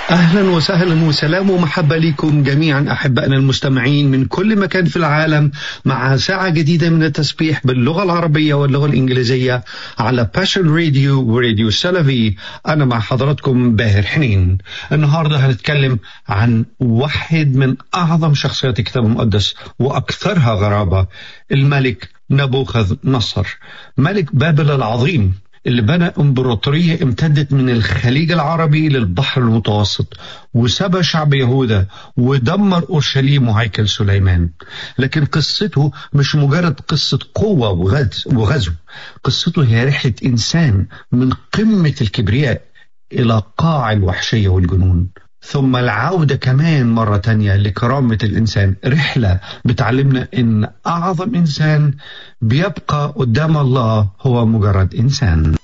أهلا وسهلا وسلام ومحبة لكم جميعا أحبائنا المستمعين من كل مكان في العالم مع ساعة جديدة من التسبيح باللغة العربية واللغة الإنجليزية على باشن راديو وراديو سلفي أنا مع حضراتكم باهر حنين النهاردة هنتكلم عن واحد من أعظم شخصيات الكتاب المقدس وأكثرها غرابة الملك نبوخذ نصر ملك بابل العظيم اللي بنى امبراطورية امتدت من الخليج العربي للبحر المتوسط وسبى شعب يهوذا ودمر أورشليم وهيكل سليمان لكن قصته مش مجرد قصة قوة وغزو قصته هي رحلة إنسان من قمة الكبرياء إلى قاع الوحشية والجنون ثم العودة كمان مرة تانية لكرامة الإنسان رحلة بتعلمنا إن أعظم إنسان بيبقى قدام الله هو مجرد إنسان